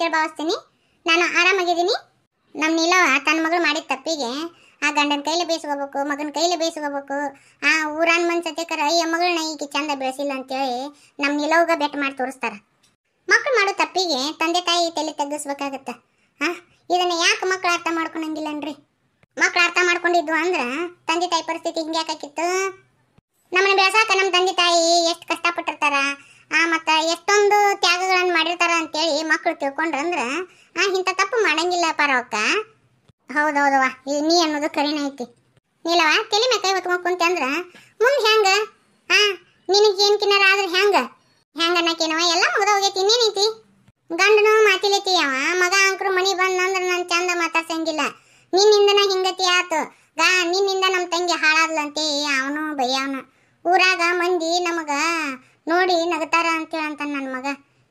ಅಂತೇಳಿ ಭಾವಿಸ್ತೀನಿ ನಾನು ಆರಾಮಾಗಿದ್ದೀನಿ ನಮ್ಮ ನೀಲವ ತನ್ನ ಮಗಳು ಮಾಡಿದ ತಪ್ಪಿಗೆ ಆ ಗಂಡನ ಕೈಲಿ ಬೇಯಿಸ್ಕೋಬೇಕು ಮಗನ ಕೈಲಿ ಬೇಯಿಸ್ಕೋಬೇಕು ಆ ಊರಾನ್ ಮನ್ಸತಿಕರ ಈ ಮಗಳನ್ನ ಈಗ ಚಂದ ಬೆಳೆಸಿಲ್ಲ ಅಂತೇಳಿ ನಮ್ಮ ನಿಲವ್ಗ ಬೆಟ್ ಮಾಡಿ ತೋರಿಸ್ತಾರ ಮಕ್ಳು ಮಾಡೋ ತಪ್ಪಿಗೆ ತಂದೆ ತಾಯಿ ತಲೆ ತಗ್ಗಿಸ್ಬೇಕಾಗತ್ತ ಆ ಇದನ್ನ ಯಾಕೆ ಮಕ್ಳು ಅರ್ಥ ಮಾಡ್ಕೊಳಂಗಿಲ್ಲನ್ರಿ ಮಕ್ಳು ಅರ್ಥ ಮಾಡ್ಕೊಂಡಿದ್ವು ಅಂದ್ರೆ ತಂದೆ ತಾಯಿ ಪರಿಸ್ಥಿತಿ ಹಿಂಗೆ ಯಾಕಾಕಿತ್ತು ನಮ್ಮನ್ನ ಬೆಳೆಸಾಕ ನಮ್ಮ ತಂದೆ ತಾಯಿ ಎಷ್ಟು ಕಷ್ಟಪಟ್ಟಿರ್ತಾರ ಆ ಮತ್ತ ಎಷ್ಟೊಂದು ತ್ಯಾಗಗಳನ್ನು ಮಾಡಿರ್ತಾರ ಅಂತೇಳಿ ಮಕ್ಕಳು ತಿಳ್ಕೊಂಡ್ರಂದ್ರ ಆ ಇಂಥ ತಪ್ಪು ಮಾಡಂಗಿಲ್ಲ ಪರವಕ್ಕ ಹೌದೌದವ್ವ ಈ ನೀ ಅನ್ನೋದು ಕರಿನ ಐತಿ ನೀಲವ ತಲೆ ಮೇಲೆ ಕೈ ಹೊತ್ಕೊಂಡ್ ಕುಂತೆ ಅಂದ್ರ ಮುಂದೆ ಹೆಂಗ ಆ ನಿನಗೆ ಏನ್ ಕಿನ್ನಾರ ಆದ್ರೆ ಹೆಂಗ ಹೆಂಗ ಅನ್ನಕೇನವ ಎಲ್ಲ ಮುಗ್ದ ಹೋಗೈತಿ ಇನ್ನೇನೈತಿ ಗಂಡನು ಮಾತಿಲೈತಿ ಅವ ಮಗ ಅಂಕ್ರು ಮನಿ ಬಂದಂದ್ರ ನನ್ ಚಂದ ಮಾತಾಡ್ಸಂಗಿಲ್ಲ ನಿನ್ನಿಂದನ ಹಿಂಗತಿ ಆತು ಗಾ ನಿನ್ನಿಂದ ನಮ್ಮ ತಂಗಿ ಹಾಳಾದ್ಲಂತೆ ಅವನು ಬೈಯವನ ಊರಾಗ ಮಂದಿ ನಮಗ ನೋಡಿ ನಗತಾರ ಅಂತೇಳಿ ಅಂತ ನನ್ನ ಮಗ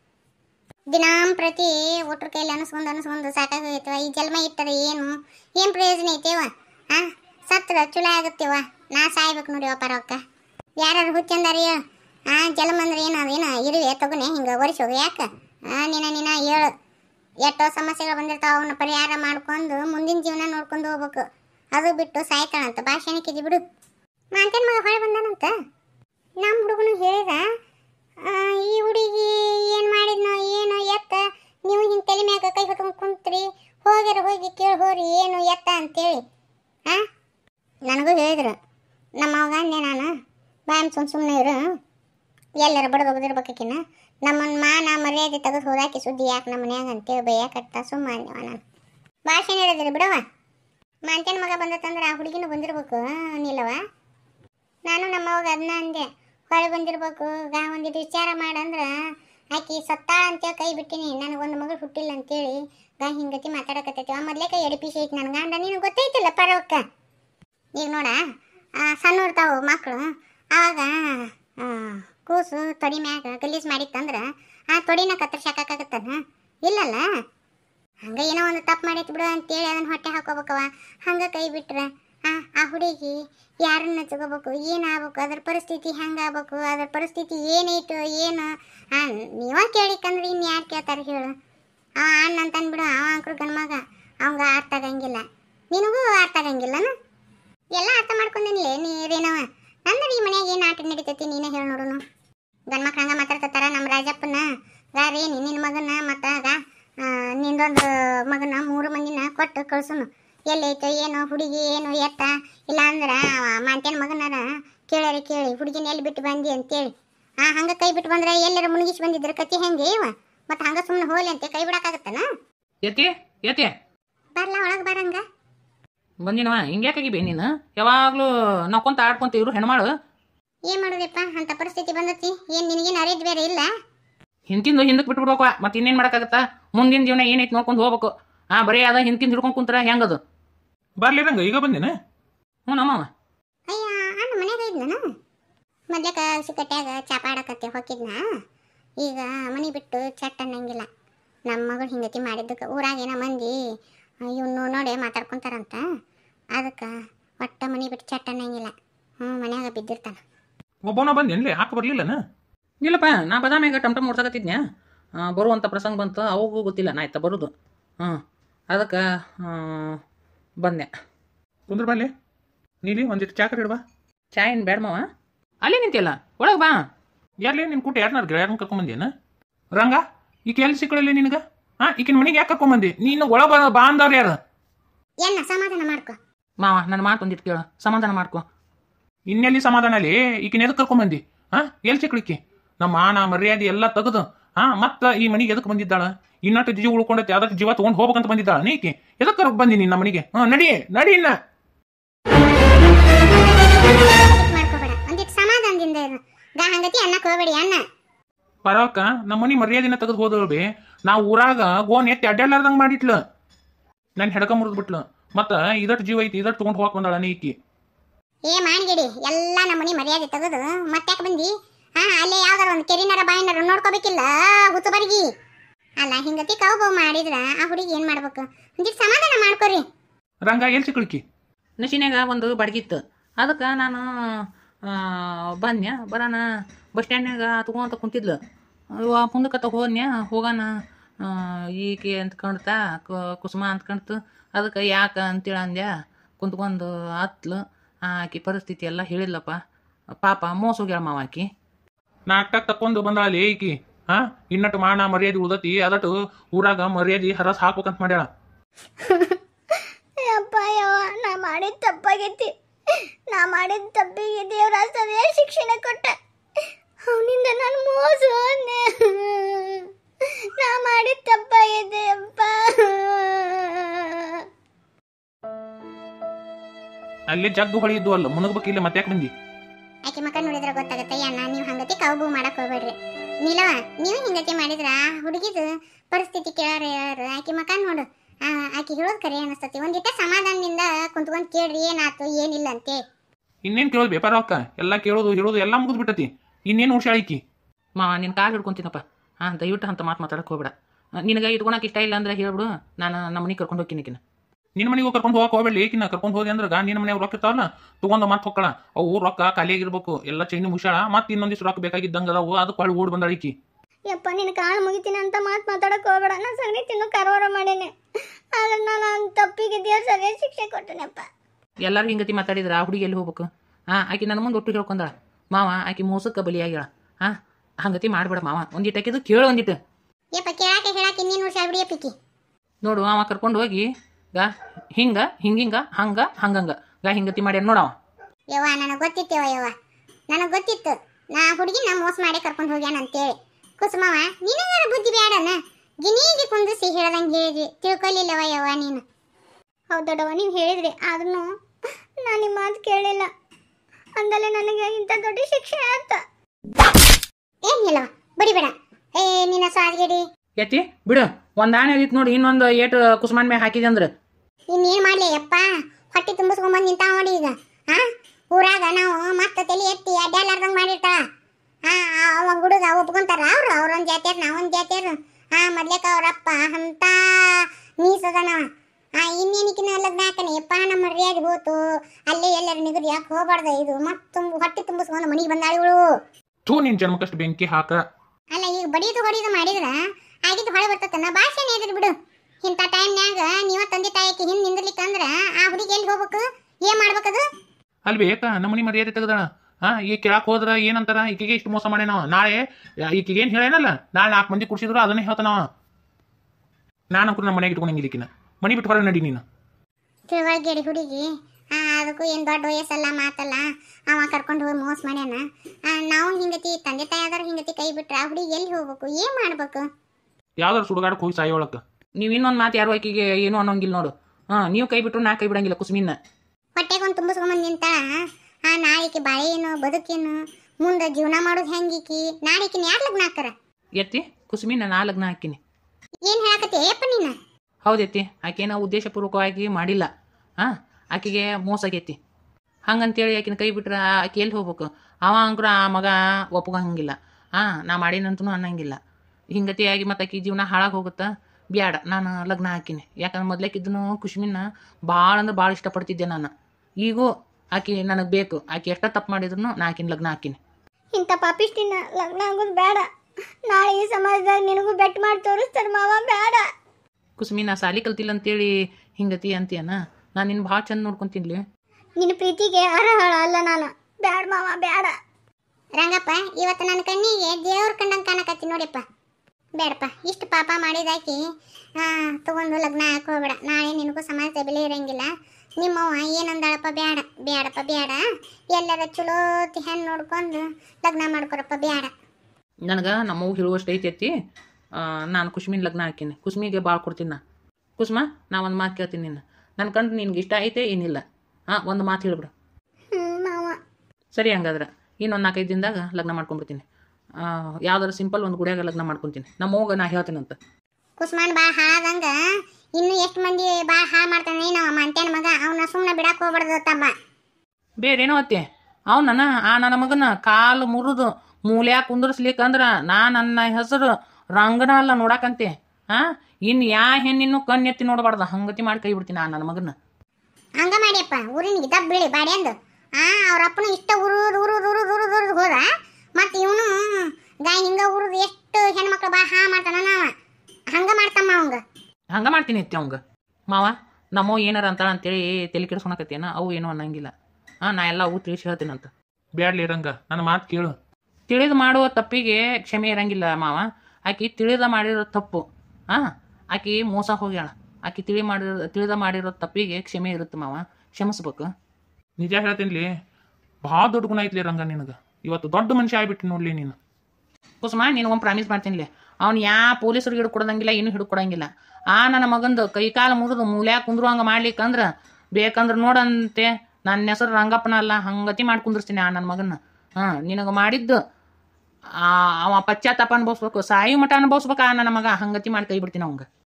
ದಿನಾಂ ಪ್ರತಿ ಒಟ್ರ ಕೈಲಿ ಅನಿಸ್ಕೊಂಡು ಅನಿಸ್ಕೊಂಡು ಸಾಕಾಗೋಯ್ತವ ಈ ಜನ್ಮ ಇಟ್ಟರ ಏನು ಏನು ಪ್ರಯೋಜನ ಐತೆವ ಆ ಸತ್ರ ಚುಳ ಆಗುತ್ತೇವ ನಾ ಸಾಯ್ಬೇಕು ನೋಡಿವ ಪರವಕ್ಕ ಯಾರು ಹುಚ್ಚಂದಾರಿಯ ಆ ಜಲಮ ಅಂದ್ರೆ ಏನು ಅದೇನ ಇರುವೆ ತಗುನೆ ಹಿಂಗೆ ಒರೆಸೋದು ಯಾಕೆ ಆ ನಿನ ನಿನ ಹೇಳು ಎಷ್ಟೋ ಸಮಸ್ಯೆಗಳು ಬಂದಿರ್ತಾವ ಅವನ್ನ ಪರಿಹಾರ ಮಾಡ್ಕೊಂಡು ಮುಂದಿನ ಜೀವನ ನೋಡ್ಕೊಂಡು ಹೋಗ್ಬೇಕು ಅದು ಬಿಟ್ಟು ಸಾಯ್ತಾಳಂತ ಭಾಷಣಕ್ಕೆ ಬಿಡು ಮಾಂತೇನ್ ಮಗ ಹೊಳೆ ಬಂದಾನಂತ ನಮ್ಮ ಹುಡುಗನು ಹೇಳಿದ ಆ, ಈ ಹುಡುಗಿ ಏನು ಮಾಡಿದ್ನೋ ಏನೋ ಎತ್ತ ನೀವು ಹಿಂಗೆ ತಲೆ ಮ್ಯಾಗ ಕೈ ಹೊತ್ಕೊಂಡು ಕುಂತ್ರಿ ಹೋಗ್ಯಾರ ಹೋಗಿ ಕೇಳಿ ಹೋರಿ ಏನು ಎತ್ತ ಅಂತೇಳಿ ಆ ನನಗೂ ಹೇಳಿದ್ರು ನಮ್ಮ ಅವಾಗ ಅಂದೆ ನಾನು ಬಾಯ್ ಸುಮ್ ಸುಮ್ಮನೆ ಇರು ಎಲ್ಲರ ಬಡದು ಒಗದಿರ್ಬೇಕಿನ್ನ ನಮ್ಮನ್ನ ಮಾನ ಮರ್ಯಾದೆ ತೆಗೆದು ಹೋದಾಕಿ ಸುದ್ದಿ ಯಾಕೆ ನಮ್ಮ ಮನ್ಯಾಗ ಅಂತೇಳಿ ಬೈಯಾಕಟ್ಟ ಸುಮ್ಮ ಅಂದೆವ ನಾನು ಭಾಷೆ ಹೇಳಿದ್ರಿ ಬಿಡವ ಮಾಂತೇನ ಮಗ ಬಂದತ್ತಂದ್ರೆ ಆ ಹುಡುಗಿನೂ ಬಂದಿರ್ಬೇಕು ನೀಲವ ನಾನು ನಮ್ಮವಾಗ ಅದನ್ನ ಅಂದೆ ಹೊಳೆ ಬಂದಿರ್ಬೇಕು ಗಾ ಒಂದಿಟ್ಟು ವಿಚಾರ ಮಾಡಂದ್ರೆ ಆಕಿ ಸತ್ತಾಳ ಅಂತೇಳಿ ಕೈ ಬಿಟ್ಟಿನಿ ನನಗೊಂದು ಮಗಳು ಹುಟ್ಟಿಲ್ಲ ಅಂತೇಳಿ ಗಾ ಹಿಂಗತಿ ಮಾತಾಡಕತ್ತೈತಿ ಮೊದ್ಲೇ ಕೈ ಎಡಿಪಿಸಿ ಐತಿ ನನ್ನ ಗಂಡ ನೀನು ಗೊತ್ತೈತಿಲ್ಲ ಪರವಕ್ಕ ಈಗ ನೋಡ ಆ, ಸಣ್ಣ ಇರ್ತಾವು ಮಕ್ಕಳು ಆವಾಗ ಆ, ಕೂಸು ತೊಡಿ ಮ್ಯಾಗ ಗಲೀಜು ಮಾಡಿತ್ತಂದ್ರೆ ಆ ತೊಡಿನ ಕತ್ತರ್ಸಾಕಾಗತ್ತನ ಇಲ್ಲಲ್ಲ ಹಂಗ ಏನೋ ಒಂದು ತಪ್ಪು ಮಾಡೈತಿ ಬಿಡು ಅಂತೇಳಿ ಅದನ್ನ ಹೊಟ್ಟೆ ಹಾಕೋಬೇಕವ ಹಂಗ ಕೈ ಬಿಟ್ರೆ ಆ ಆ ಹುಡುಗಿ ಯಾರನ್ನ ತಗೋಬೇಕು ಏನಾಗ್ಬೇಕು ಅದ್ರ ಪರಿಸ್ಥಿತಿ ಹೆಂಗಾಗ್ಬೇಕು ಅದ್ರ ಪರಿಸ್ಥಿತಿ ಏನೈತು ಏನು ಆ ನೀವ ಕೇಳಿಕಂದ್ರೆ ಇನ್ನು ಯಾರು ಕೇಳ್ತಾರೆ ಹೇಳು ಅವ ಅಣ್ಣ ಅಂತಂದ್ಬಿಡು ಅವ ಅಂಕ್ರು ಗಂಡ್ಮಗ ಅವಂಗ ಅರ್ಥ ಆಗಂಗಿಲ್ಲ ನಿನಗೂ ಅರ್ಥ ಆಗಂಗಿಲ್ಲನ ಎಲ್ಲ ಅರ್ಥ ಮಾಡ್ಕೊಂಡೇನಿಲ್ಲ ನೀರೇನವ ನಂದ್ರ ಈ ಮನ್ಯಾಗ ಏನು ಆಟ ನಡೀತೈತಿ ನೀನೇ ಹೇಳಿ ನೋಡುನು ಗಂಡ್ಮಕ್ಳು ಹಂಗ ಮಾತಾಡ್ತಾರ ನಮ್ಮ ರಾಜಪ್ಪನ ಗಾ ರೀ ನಿನ್ನ ಮಗನ ಮತ್ತು ಆಗ ನಿಂದೊಂದು ಮಗನ ಮೂರು ಮಂದಿನ ಕೊಟ್ಟು ಕಳ್ಸುನು ಎಲ್ಲೈತೆ ಏನು ಹುಡುಗಿ ಏನು ಎತ್ತ ಇಲ್ಲ ಅಂದ್ರೆ ಮಾಂತೇನ ಮಗನಾರ ಕೇಳ್ಯಾರ ಕೇಳಿ ಹುಡುಗಿನ ಎಲ್ಲಿ ಬಿಟ್ಟು ಬಂದಿ ಅಂತೇಳಿ ಆ ಹಂಗ ಕೈ ಬಿಟ್ಟು ಬಂದ್ರೆ ಎಲ್ಲರ ಮುಳುಗಿಸಿ ಬಂದಿದ್ರ ಕತಿ ಹೆಂಗೆ ಇವ ಮತ್ತೆ ಹಂಗ ಸುಮ್ಮನೆ ಹೋಲಿ ಅಂತ ಕೈ ಬಿಡಕ್ಕಾಗತ್ತನ ಯತಿ ಯತಿ ಬರ್ಲಾ ಒಳಗೆ ಬರಂಗ ಬಂದಿನವ ಹಿಂಗ್ಯಾಕಾಗಿಬೇ ನೀನು ಯಾವಾಗಲೂ ನಾವ್ಕೊಂತ ಆಡ್ಕೊಂತ ಇರು ಹೆಣ್ಮಾಳು ಏನ್ ಮಾಡೋದಪ್ಪ ಅಂತ ಪರಿಸ್ಥಿತಿ ಬಂದತಿ ಏನ್ ನಿನಗೇನು ಅರಿದ್ ಬೇರೆ ಇಲ್ಲ ಹಿಂತಿಂದು ಹಿಂದಕ್ಕೆ ಬಿಟ್ಬಿಡ್ಬೇಕು ಮತ್ತೆ ಇನ್ನೇನು ಮಾಡೋಕ್ಕಾಗತ್ತಾ ಮುಂದಿನ ಜೀವನ ಏನೈತೆ ನೋಡ್ಕೊಂಡು ಹೋಗ್ಬೇಕು ಆ ಬರೀ ಅದ ಹಿಂದ್ಕಿಂದ ಹಿಡ್ಕೊಂಡು ಕುಂತ್ರ ಹೆಂಗದು ಬರ್ಲಿರಂಗ ಈಗ ಬಂದೇನ ಹ್ಞೂ ನಮ್ಮವ ಅಯ್ಯ ಅಣ್ಣ ಮನ್ಯಾಗ ಇದ್ನ ಮೊದ್ಲಕ ಸಿಕ್ಕಟ್ಯಾಗ ಚಾಪಾಡಕತ್ತೆ ಹೋಗಿದ್ನ ಈಗ ಮನಿ ಬಿಟ್ಟು ಚಟ್ ಅನ್ನಂಗಿಲ್ಲ ನಮ್ಮ ಮಗಳು ಹಿಂಗತಿ ಮಾಡಿದ್ದಕ್ಕೆ ಊರಾಗೇನ ಮಂದಿ ಇವನು ನೋಡಿ ಮಾತಾಡ್ಕೊಂತಾರಂತ ಅದಕ್ಕೆ ಒಟ್ಟ ಮನಿ ಬಿಟ್ಟು ಚಟ್ ಅನ್ನಂಗಿಲ್ಲ ಹ್ಞೂ ಮನ್ಯಾಗ ಬಿದ್ದಿರ್ತಾನ ಒಬ್ಬನ ಬಂದೇನ್ಲಿ ಹಾಕ ಬರ್ಲಿಲ್ಲನ ಇಲ್ಲಪ್ಪ ನಾ ಬದಾಮಿಗ ಟಮ್ ಟಮ್ ಓಡ್ಸಕತ್ತಿದ್ನ್ಯಾ ಬರುವಂಥ ಪ್ರಸಂಗ ಬಂತು ಅವಗೂ ಗೊತ್ತಿಲ್ಲ ನಾ ಆಯ್ತಾ ಬರೋದು ಹ್ಞೂ ಅದಕ್ಕೆ ಬಂದೆ ಕುಂದ್ರ ಬರ್ಲಿ ನೀಲಿ ಒಂದಿಟ್ಟು ಚಾಕರ್ ಇಡ್ಬಾ ಚಾ ಏನು ಬೇಡ ಮಾವ ಅಲ್ಲೇ ನಿಂತಿಯಲ್ಲ ಒಳಗೆ ಬಾ ಯಾರ್ಲಿ ನಿನ್ ಕೂಟ ಯಾರನ್ನಾರ ಗೆಳೆಯರ್ನ ಕರ್ಕೊಂಬಂದೇನ ರಂಗ ಈಕೆ ಎಲ್ಲಿ ಸಿಕ್ಕಳಲ್ಲಿ ನಿನಗ ಹಾ ಈಕಿನ ಮನೆಗೆ ಯಾಕೆ ಕರ್ಕೊಂಬಂದಿ ನೀನು ಒಳ ಬಾ ಬಾ ಅಂದವ್ರು ಯಾರು ಏನ ಸಮಾಧಾನ ಮಾಡ್ಕೊ ಮಾವ ನನ್ನ ಮಾತು ಒಂದಿಟ್ಟು ಕೇಳು ಸಮಾಧಾನ ಮಾಡ್ಕೊ ಇನ್ನೆಲ್ಲಿ ಸಮಾಧಾನ ಅಲ್ಲಿ ಈಕಿನ ಎದಕ್ಕೆ ಕರ್ಕೊಂಬಂದಿ ಹಾ ಎಲ್ಲಿ ಸಿಕ್ಕಳಿಕ್ಕಿ ನಮ್ಮ ಮಾನ ಮರ್ಯಾದೆ ಎಲ್ಲ ತೆಗೆದು ಹಾ ಮತ್ತ ಈ ಮನೆಗೆ ಎದಕ್ಕೆ ಬಂದಿದ್ದಾಳ ಇನ್ನಟ್ಟು ಜೀವ ಉಳ್ಕೊಂಡೈತಿ ಯಾವ್ದಾದ್ರು ಜೀವ ತಗೊಂಡು ಹೋಗ್ಬೇಕಂತ ಬಂದಿದ್ದಾಳ ನೀ ಈಕಿ ಎದಕ್ಕೆ ಕರ್ಕೊಂಡ್ ಬಂದಿ ನಿನ್ನ ಮನೆಗೆ ಹಾ ನಡಿ ನಡಿ ಇನ್ನ ಸಿಟ್ ಮಾಡ್ಕೋಬೇಡ ಒಂದಿಟ್ಟು ಸಮಾಧಾನದಿಂದ ಇರು ಗಾ ಹಂಗತಿ ಅನ್ನಕ್ ಹೋಗ್ಬೇಡಿ ಅನ್ನ ಪರವಕ್ಕ ನಮ್ಮ ಮನೆ ಮರ್ಯಾದಿನ ತೆಗೆದು ಹೋದಳು ಬಿ ನಾವು ಊರಾಗ ಗೋನ್ ಎತ್ತಿ ಅಡ್ಡಾಡ್ಲಾರ್ದಂಗ್ ಮಾಡಿಟ್ಲು ನಾನು ಹೆಡಕ ಮುರಿದ್ಬಿಟ್ಲು ಮತ್ತ ಇದಟ್ ಜೀವ ಐತಿ ಇದಟ್ ತಗೊಂಡ್ ಹೋಗಕ್ ಬಂದಾಳ ನೀ ಈಕಿ ಏ ಮಾಡ್ಗಿಡಿ ಎಲ್ಲ ನಮ್ಮನಿ ಮರ್ಯಾದೆ ತೆಗೆದು ಮತ್ತ್ಯಾಕೆ ಬಂದಿ ಹಾ ಅಲ್ಲೇ ಯಾವ್ದಾರ ಒಂದು ಕೆರಿನಾರ ಬಾಯಿನಾರ ನೋಡ್ಕೋಬೇಕಿಲ್ಲ ಹುಚ್ಚಬರ್ಗಿ ಅಲ್ಲ ಹಿಂಗತಿ ಕೌಬವ್ ಮಾಡಿದ್ರ ಆ ಹುಡುಗಿ ಏನ್ ಮಾಡ್ಬೇಕು ಒಂದಿಟ್ಟು ಸಮಾಧಾನ ಮಾಡ್ಕೊರಿ ರಂಗ ಎಲ್ಲಿ ಸಿಕ್ಕಳಿಕ್ಕಿ ನಶಿನ್ಯಾಗ ಒಂದು ಬಡಗಿತ್ತು ಅದಕ್ಕೆ ನಾನು ಬಂದ್ಯ ಬರೋಣ ಬಸ್ ಸ್ಟ್ಯಾಂಡ್ನಾಗ ತಗೊಂತ ಕುಂತಿದ್ಲು ಇವ ಮುಂದಕ್ಕೆ ಹೋದ್ನ್ಯ ಹೋಗೋಣ ಈಕೆ ಅಂದ್ಕೊಳ್ತಾ ಕುಸುಮ ಅಂದ್ಕೊಂಡ್ತು ಅದಕ್ಕೆ ಯಾಕೆ ಅಂತೇಳಿ ಅಂದ್ಯ ಕುಂತ್ಕೊಂಡು ಹತ್ಲು ಆಕಿ ಪರಿಸ್ಥಿತಿ ಎಲ್ಲ ಹೇಳಿದ್ಲಪ್ಪ ಪಾಪ ಮೋಸ ಹೋಗ್ಯಾಳ ಮಾವ ಆಕಿ ನಾಟಕ ತಕ್ಕೊಂಡು ಬಂದಾಳ ಈಕಿ ಹಾ ಇನ್ನಟ್ಟು ಮಾನ ಮರ್ಯಾದೆ ಉಳ್ದತಿ ಅದಟ್ಟು ಊರಾಗ ಮರ್ಯಾದೆ ಹರಸ್ ಹಾಕ್ಬೇಕಂತ ಮಾಡ್ಯಾಳ ಯಪ್ಪ ಯವ್ವ ನಾ ಮಾಡಿದ ತಪ್ಪಾಗೈತಿ ನಾ ಮಾಡಿದ ತಪ್ಪಿಗೆ ದೇವ್ರ ಸರಿಯಾದ ಶಿಕ್ಷಣ ಕೊಟ್ಟ ಅವನಿಂದ ನಾನು ಮೋಸ ಹೋದ್ನೆ ನಾ ಮಾಡಿದ ತಪ್ಪಾಗೈತೆ ಅಪ್ಪ ಅಲ್ಲಿ ಜಗ್ಗು ಹೊಳಿ ಇದ್ದು ಅಲ್ಲ ಮುನಗ್ಬೇಕಿಲ್ಲ ಮತ್ತೆ ಯಾಕೆ ಬಂದಿ ಆಕೆ ಮಕ್ಕ ನೋಡಿದ್ರೆ ಗೊತ್ತಾಗತ್ತೆ ಅಣ್ಣ ನೀವು ಹಂಗತಿ ಕೌಬು ಮಾಡಕ್ ಹೋಗ್ಬೇಡ್ರಿ ನೀಲವ ನೀವು ಹಿಂಗತಿ ಮಾಡಿದ್ರ ಹುಡುಗಿದು ಪರಿಸ್ಥಿತಿ ಕೇಳಾರ ಯಾರು ಆಕೆ ಮಕ್ಕ ನೋಡು ಆ, ಆಕೆ ಹೇಳೋದ್ ಕರೆ ಅನಿಸ್ತತಿ ಒಂದಿಟ್ಟ ಸಮಾಧಾನದಿಂದ ಕುಂತ್ಕೊಂಡ್ ಕೇಳ್ರಿ ಏನಾತು ಏನಿಲ್ಲ ಅಂತೆ ಇನ್ನೇನ್ ಕೇಳೋದು ವ್ಯಾಪಾರ ಅಕ್ಕ ಎಲ್ಲ ಕೇಳೋದು ಹೇಳೋದು ಎಲ್ಲ ಮುಗಿದು ಬಿಟ್ಟತಿ ಇನ್ನೇನು ಉಳ್ಸ್ಯಾಳ ಈಕಿ ಮಾವ ನಿನ್ನ ಕಾಲು ಹಿಡ್ಕೊಂತೀನಪ್ಪ ಹಾಂ ದಯವಿಟ್ಟು ಅಂತ ಮಾತು ಮಾತಾಡಕ್ಕೆ ಹೋಗ್ಬೇಡ ನಿನಗೆ ಇಟ್ಕೊಳಕ್ಕೆ ಇಷ್ಟ ಇಲ್ಲ ಅಂದ್ರೆ ಹೇಳ್ಬಿಡು ನಾನು ನಮ್ಮ ಮನೆಗೆ ಕರ್ಕೊಂಡು ಹೋಗ್ತೀನಿ ನಿನ್ನ ಮನೆಗೆ ಕರ್ಕೊಂಡು ಹೋಗಕ್ಕೆ ಹೋಗ್ಬೇಡಿ ಈಕಿನ ಕರ್ಕೊಂಡು ಹೋದೆ ಅಂದ್ರೆ ನಿನ್ನ ಮನೆಯಾಗ ರೊಕ್ಕ ಇರ್ತಾವಲ್ಲ ತಗೊಂಡು ಮತ್ತೆ ಹೊಕ್ಕಳ ಅವು ರೊಕ್ಕ ಖಾಲಿಯಾಗಿರ್ಬೇಕು ಎಲ್ಲ ಚೈನಿ ಮುಷಾಳ ಮತ್ತೆ ಇನ್ನೊಂದಿಷ್ಟು ರೊಕ್ಕ ಬೇಕಾಗಿದ್ದಂಗೆ ಅದಾವು ಅದಕ್ಕೆ ಹೊಳ್ಳಿ ಓಡ್ ಬಂದಾಳ ಈಕಿ ಯಪ್ಪ ನಿನ್ನ ಕಾಳು ಮುಗಿತೀನಿ ಅಂತ ಮಾತು ಮಾತಾಡಕ್ ಹೋಗ್ಬೇಡ ನಾ ಸಗಣಿ ತಿನ್ನು ಕರೋರ ಮಾಡೇನೆ ಆದ್ರೆ ನಾನು ಅವ್ನ ತಪ್ಪಿಗೆ ದೇವ್ರ ಸರಿಯಾದ ಶಿಕ್ಷೆ ಕೊಟ್ಟನಪ್ಪ ಎಲ್ಲರೂ ಹಿಂಗತಿ ಮಾತಾಡಿದ್ರೆ ಆ ಹುಡುಗಿ ಎಲ್ಲಿ ಹೋಗ್ಬೇಕು ಹಾಂ ಆಕಿ ನನ್ನ ಮುಂದೆ ಒಟ್ಟು ಹೇಳ್ಕೊಂಡಾಳ ಮಾವ ಆಕಿ ಮೋಸಕ್ಕೆ ಬಲಿಯಾಗ್ಯಾಳ ಹಾಂ ಹಂಗತಿ ಮಾಡ್ಬೇಡ ಮಾವ ಒಂದಿಟ್ಟು ಆಕಿದು ಕೇಳು ಒಂದಿಟ್ಟು ಯಪ್ಪ ಕೇಳಾಕೆ ಹೇಳಾಕೆ ಇನ್ನೇನು ವರ್ಷ ಬಿಡಿಯ ಪಿಕ್ಕಿ ನೋಡು ಅವ ಕರ್ಕೊಂಡು ಹೋಗಿ ಗಾ ಹಿಂಗ ಹಿಂಗಿಂಗ ಹಂಗ ಹಂಗಂಗ ಗಾ ಹಿಂಗತಿ ಮಾಡ್ಯಾನ ನೋಡವ ಯವ್ವ ನನಗೆ ಗೊತ್ತಿತ್ತೇವ ಯವ್ವ ನನಗೆ ಗೊತ್ತಿತ್ತು ನಾ ಹುಡುಗಿನ ಮೋಸ ಮಾಡಿ ಕರ್ಕೊಂಡು ಹೋಗ್ಯಾನ ಅಂತೇಳಿ ಕುಸುಮವ ನಿನಗಾರ ಬುದ್ಧಿ ಬೇಡನ ಗಿನಿಗೆ ಕುಂದ್ರಿಸಿ ಹೇಳ್ದಂಗೆ ಹೇಳಿದ್ರಿ ತಿಳ್ಕೊಲಿಲ್ಲವ ಯವ್ವ ನೀನು ಹೌದು ದೊಡ್ಡವ ನೀವು ಹೇಳಿದ್ರಿ ಆದ್ರೂ ನಾನು ನಿಮ್ಮ ಮಾತು ಕೇಳಿಲ್ಲ ಅಂದಲೇ ನನಗೆ ಇಂಥ ದೊಡ್ಡ ಶಿಕ್ಷೆ ಆಯ್ತು ಏನಿಲ್ಲ ಬಡಿಬೇಡ ಏ ನಿನ್ನ ಸಾದ್ಗಿಡಿ ಎತ್ತಿ ಬಿಡು ಒಂದು ಆಣೆ ಆಗಿತ್ತು ನೋಡಿ ಇನ್ನೊಂದು ಏಟು ಕುಸುಮಾನ್ ಮ್ಯಾಗ ಹಾಕಿದೆ ಅಂದ್ರೆ ಇನ್ನೇನ್ ಮಾಡ್ಲಿ ಯಪ್ಪ ಹೊಟ್ಟೆ ತುಂಬಿಸ್ಕೊಂಬಂದ್ ನಿಂತ ನೋಡಿ ಈಗ ಹಾ ಊರಾಗ ನಾವು ಮತ್ತೆ ತಲೆ ಎತ್ತಿ ಅಡ್ಡಾಡ್ಲಾರ್ದಂಗ್ ಮಾಡಿರ್ತಾಳ ಹಾ ಅವ ಹುಡುಗ ಒಪ್ಕೊಂತಾರ ಅವ್ರು ಅವ್ರೊಂದ್ ಜಾತಿಯರ್ ನಾವೊಂದ್ ಜಾತಿಯರ್ ಹಾ ಮೊದ್ಲೇಕ ಅವ್ರಪ್ಪ ಅಂತ ನೀಸದನವ ಹಾ ಇನ್ನೇನಿಕಿನ ಲಗ್ನ ಹಾಕನೆ ಯಪ್ಪ ನಮ್ಮ ಮರ್ಯಾದೆ ಹೋತು ಅಲ್ಲೇ ಎಲ್ಲರ ನಿಗದಿ ಯಾಕೆ ಹೋಗ್ಬಾರ್ದ ಇದು ಮತ್ತೆ ತುಂಬ ಹೊಟ್ಟೆ ತುಂಬಿಸ್ಕೊಂಡು ಮನೆಗೆ ಬಂದಾಳಿಗಳು ಥೂ ನಿನ್ ಜನ್ಮಕ್ಕಷ್ಟು ಬೆಂಕಿ ಹಾಕ ಅಲ್ಲ ಈಗ ಬಡಿದು ಹೊಡಿದು ಮಾಡಿದ್ರ ಆಗಿದ್ದು ಹೊಳೆ ಬರ್ತತನ ಭಾಷೆನೇ ಎದುರು ಬಿಡು ಇಂಥ ಟೈಮ್ನ್ಯಾಗ ನೀವ ತಂದೆ ತಾಯಿಗೆ ಹಿಂದೆ ನಿಂದಿರ್ಲಿಕ್ಕೆ ಅಂದ್ರ ಆ ಹುಡುಗಿ ಎಲ್ಲಿ ಹೋಗ್ಬೇಕು ಏನ್ ಮಾಡ್ಬೇಕದು ಅಲ್ಲಿ ಬೇಕಾ ನಮ್ಮನಿ ಮರ್ಯಾದೆ ತೆಗ್ದಾಳ ಹಾ ಈಗ ಕೇಳಕ್ ಹೋದ್ರ ಏನಂತಾರ ಈಕಿಗೆ ಇಷ್ಟು ಮೋಸ ಮಾಡ್ಯಾನವ ನಾಳೆ ಈಕಿಗೆ ಏನ್ ಹೇಳೇನಲ್ಲ ನಾಳೆ ನಾಲ್ಕು ಮಂದಿ ಕುಡ್ಸಿದ್ರು ಅದನ್ನೇ ಹೇಳ್ತಾನವ ನಾನು ಕೂಡ ನಮ್ಮ ಮನೆಗೆ ಇಟ್ಕೊಂಡಂಗಿಲ್ಲ ಈಕಿನ ಮನಿ ಬಿಟ್ಟು ಹೊರಗೆ ನಡಿ ನೀನು ತಿಳುವಳಿಗೆಡಿ ಹುಡುಗಿ ಆ, ಅದಕ್ಕೂ ಏನು ದೊಡ್ಡ ವಯಸ್ಸಲ್ಲ ಮಾತಲ್ಲ ಅವ ಕರ್ಕೊಂಡು ಹೋಗಿ ಮೋಸ ಮಾಡ್ಯಾನ ಆ, ನಾವು ಹಿಂಗತಿ ತಂದೆ ತಾಯಿ ಆದವ್ರು ಹಿಂಗತಿ ಕೈ ಬಿಟ್ರೆ ಆ ಹುಡುಗಿ ಎಲ್ಲಿ ಹೋಗ್ಬೇಕು ಏನ್ ಮಾಡ್ಬೇಕು ಯಾವ್ದಾರು ಸುಡುಗಾಡಕ್ಕೆ ಹೋಗಿ ಸಾಯೋಳಕ್ಕೆ ನೀವು ಇನ್ನೊಂದು ಮಾತು ಯಾರು ಆಕಿಗೆ ಏನು ಅನ್ನೋಂಗಿಲ್ಲ ನೋಡು ಹಾಂ ನೀವು ಕೈ ಬಿಟ್ಟರು ನಾ ಕೈ ಬಿಡಂಗಿಲ್ಲ ಕುಸುಮಿನ ಹೊಟ್ಟೆಗೊಂದು ತುಂಬಿಸ್ಕೊಂಬಂದು ನಿಂತಾಳ ಆ ನಾಳಿಕೆ ಬಾಳೆ ಏನು ಬದುಕೇನು ಮುಂದೆ ಜೀವನ ಮಾಡೋದು ಹೆಂಗಿಕಿ ನಾಳಿಕಿನ ಯಾರು ಲಗ್ನ ಹಾಕರ ಎತ್ತಿ ಕುಸುಮಿನ ನಾ ಲಗ್ನ ಹಾಕಿನಿ ಏನ್ ಹೇಳಕತ್ತಿ ಏಪ್ಪ ನೀನು ಹೌದೈತಿ ಆಕೆನ ಉದ್ದೇಶಪೂರ್ವಕವಾಗಿ ಮಾಡಿಲ್ಲ ಹಾಂ ಆಕೆಗೆ ಮೋಸ ಆಗೈತಿ ಹಂಗಂತೇಳಿ ಆಕಿನ ಕೈ ಬಿಟ್ರೆ ಆಕೆ ಎಲ್ಲಿ ಹೋಗ್ಬೇಕು ಅವ ಅಂಕ್ರ ಆ ಮಗ ಒಪ್ಕೊಂಗಿಲ್ಲ ಹಾಂ ನಾ ಮಾಡಿನಂತೂ ಅನ್ನಂಗಿಲ್ಲ ಹಿಂಗತಿಯಾಗಿ ಮತ್ತು ಆಕಿ ಜೀವನ ಹಾಳಾಗಿ ಹೋಗುತ್ತಾ ಬ್ಯಾಡ ನಾನು ಲಗ್ನ ಹಾಕಿನಿ ಯಾಕಂದ್ರೆ ಮೊದ್ಲೇಕಿದ್ದನು ಕುಶ್ಮಿನ ಭಾಳ ಅಂದ್ರೆ ಭಾಳ ಇಷ್ಟಪಡ್ತಿದ್ದೆ ನಾನು ಈಗೂ ಆಕಿ ನನಗೆ ಬೇಕು ಆಕೆ ಎಷ್ಟ ತಪ್ಪು ಮಾಡಿದ್ರು ನಾ ಆಕಿನ ಲಗ್ನ ಹಾಕಿನಿ ಇಂಥ ಪಾಪಿಷ್ಟಿನ ಲಗ್ನ ಆಗೋದು ಬೇಡ ನಾಳೆ ಈ ಸಮಾಜದಾಗ ನಿನಗೂ ಬೆಟ್ ಮಾಡಿ ತೋರಿಸ್ತಾರ ಮಾವ ಬೇಡ ಕುಸುಮಿ ನಾ ಸಾಲಿ ಕಲ್ತಿಲ್ಲ ಅಂತೇಳಿ ಹಿಂಗತಿ ಅಂತೀಯನ ನಾನು ನಿನ್ನ ಭಾಳ ಚಂದ ನೋಡ್ಕೊಂತಿನ್ಲಿ ನಿನ್ನ ಪ್ರೀತಿಗೆ ಅರ್ಹಳ ಅಲ್ಲ ನಾನು ಬ್ಯಾಡ ಮಾವ ಬ್ಯಾಡ ರಂಗಪ್ಪ ಇವತ್ತು ನನ್ನ ಕಣ್ಣಿಗೆ ದೇವ್ರ ಕಂಡಂಗೆ ಕಾಣಕತ್ತಿ ನೋಡಿಪ್ಪ ಬೇಡಪ್ಪ ಇಷ್ಟು ಪಾಪ ಮಾಡಿದಾಕಿ ತಗೊಂಡು ಲಗ್ನ ಹಾಕೋಬೇಡ ನಾಳೆ ನಿನಗೂ ಸಮಾಜ ಬೆಲೆ ಇರಂಗಿಲ್ಲ ನಿಮ್ಮವ್ವ ಏನಂದಾಳಪ್ಪ ಬ್ಯಾಡ ಬ್ಯಾಡಪ್ಪ ಬ್ಯಾಡ ಎಲ್ಲರ ಚಲೋತಿ ಹೆಣ್ಣು ನೋಡ್ಕೊಂಡು ಲಗ್ನ ಮಾಡ್ಕೊರಪ್ಪ ಬ್ಯಾಡ ನನಗೆ ನಮ್ಮವ್ವ ಹೇಳುವಷ್ಟು ಐತೈತಿ ನಾನು ಕುಸ್ಮಿನ ಲಗ್ನ ಹಾಕೀನಿ ಕುಸ್ಮಿಗೆ ಭಾಳ ಕೊಡ್ತೀನಿ ನಾ ಕುಸ್ಮ ನಾ ಒಂದು ಮಾತು ಕೇಳ್ತೀನಿ ನಿನ್ನ ನನ್ನ ಕಂಡು ನಿನ್ಗೆ ಇಷ್ಟ ಐತೆ ಏನಿಲ್ಲ ಹಾಂ ಒಂದು ಮಾತು ಹೇಳ್ಬಿಡು ಹ್ಞೂ ಮಾವ ಸರಿ ಹಂಗಾದ್ರೆ ಇನ್ನೊಂದು ನಾಲ್ಕೈದು ದಿನದಾಗ ಲಗ್ನ ಮಾಡ್ಕೊಂಡ್ಬಿಡ್ತೀನಿ ಯಾವ್ದಾರು ಸಿಂಪಲ್ ಒಂದು ಗುಡಿಯಾಗ ಲಗ್ನ ಮಾಡ್ಕೊತೀನಿ ನಮ್ಮ ಅವ್ಗ ನಾ ಹೇಳ್ತೀನಂತ ಕುಸ್ಮಾನ್ ಬಾ ಹಾಳಾದಂಗ ಇನ್ನು ಎಷ್ಟು ಮಂದಿ ಬಾ ಹಾಳು ಮಾಡ್ತಾನೆ ನಾವು ಮಂತ್ಯಾನ ಮಗ ಅವನ ಸುಮ್ಮನೆ ಬಿಡಕ್ಕೆ ಹೋಗ್ಬಾರ್ದು ತಮ್ಮ ಬೇರೇನೋ ಅತ್ತೆ ಅವನನ ಆ ನನ್ನ ಮಗನ ಕಾಲು ಮುರಿದು ಮೂಲ್ಯಾಗ ಕುಂದರ್ಸ್ಲಿಕ್ಕಂದ್ರ ನಾ ನನ್ನ ಹೆಸರು ರಂಗನ ಅಲ್ಲ ನೋಡಾಕಂತೆ ಹಾಂ ಇನ್ನು ಯಾ ಹೆಣ್ಣಿನ್ನು ಕಣ್ಣೆತ್ತಿ ನೋಡಬಾರ್ದು ಹಂಗತಿ ಮಾಡಿ ಕೈ ಬಿಡ್ತೀನಿ ಆ ನನ್ನ ಮಗನ ಹಂಗ ಮಾಡಿಯಪ್ಪ ಊರಿನಿಗೆ ದಬ್ ಬೀಳಿ ಬಾಡ್ಯಂದು ಆ ಅವ್ರ ಅಪ್ಪನು ಇಷ್ಟ ಉರುದ್ ಉರುದ್ ಉರುದ್ ಉರುದ್ ಉರುದ್ ಹೋದ ಮತ್ತೆ ಇವನು ಗಾ ಹಿಂಗ ಉರುದ್ ಎಷ್ಟು ಹೆಣ್ಮಕ್ಳು ಬಾ ಹಾ ಮಾಡ್ತಾನ ನಾವ ಹಂಗ ಮಾಡ್ತಮ್ಮ ಅವಂಗ ಹಂಗೆ ಮಾಡ್ತೀನಿ ಅತ್ತಿ ಅವಂಗ ಮಾವ ನಮ್ಮವ್ ಏನಾರ ಅಂತಾಳ ಅಂತೇಳಿ ತಲೆ ಕೆಡಿಸ್ಕೊಳಕತ್ತೇನ ಅವು ಏನೂ ಅನ್ನಂಗಿಲ್ಲ ಹಾಂ ನಾ ಎಲ್ಲ ಅವು ತಿಳಿಸಿ ಹೇಳ್ತೀನಂತ ಬ್ಯಾಡ್ಲಿ ರಂಗ ನನ್ನ ಮಾತು ಕೇಳು ತಿಳಿದು ಮಾಡುವ ತಪ್ಪಿಗೆ ಕ್ಷಮೆ ಇರಂಗಿಲ್ಲ ಮಾವ ಆಕಿ ತಿಳಿದ ಮಾಡಿರೋ ತಪ್ಪು ಹಾಂ ಆಕಿ ಮೋಸ ಹೋಗ್ಯಾಳ ಆಕಿ ತಿಳಿ ಮಾಡಿರೋ ತಿಳಿದ ಮಾಡಿರೋ ತಪ್ಪಿಗೆ ಕ್ಷಮೆ ಇರುತ್ತೆ ಮಾವ ಕ್ಷಮಿಸ್ಬೇಕು ನಿಜ ಹೇಳ್ತೀನಿ ಭಾಳ ದೊಡ್ಡ ಗುಣ ಐತ್ಲಿ ರಂಗ ನಿನಗೆ ಇವತ್ತು ದೊಡ್ಡ ಮನುಷ್ಯ ಆಗ್ಬಿಟ್ಟು ನೋಡ್ಲಿ ನೀನು ಕುಸುಮ ನೀನು ಒಂದು ಪ್ರಾಮಿಸ್ ಮಾಡ್ತೀನಿ ಅವ್ನು ಯಾ ಪೊಲೀಸರಿಗೆ ಹಿಡ್ಕೊಡಂಗಿಲ್ಲ ಏನು ಹಿಡ್ಕೊಡಂಗಿಲ್ಲ ಆ ನನ್ನ ಮಗಂದು ಕೈಕಾಲು ಮುರಿದು ಮೂಲ್ಯಾಗ ಕುಂದ್ರು ಹಂಗೆ ಮಾಡ್ಲಿಕ್ಕಂದ್ರೆ ಬೇಕಂದ್ರೆ ನೋಡಂತೆ ನನ್ನ ಹೆಸರು ರಂಗಪ್ಪನ ಅಲ್ಲ ಹಂಗತಿ ಮಾಡಿ ಕುಂದಿರ್ತೀನಿ ಆ ನನ್ನ ಮಗನ ಹಾಂ ನಿನಗೆ ಮಾಡಿದ್ದು ಆ, ಅವ ಪಶ್ಚಾತ್ತಾಪ ಅನ್ಭವಿಸ್ಬೇಕು ಸಾಯಿ ಮಠ ಅನ್ಭವಿಸ್ಬೇಕು ಆ ನನ್ನ ಮಗ ಹಂಗತಿ ಮಾಡಿ ಕೈ ಬಿಡ್ತೀನಿ ಅವಂಗ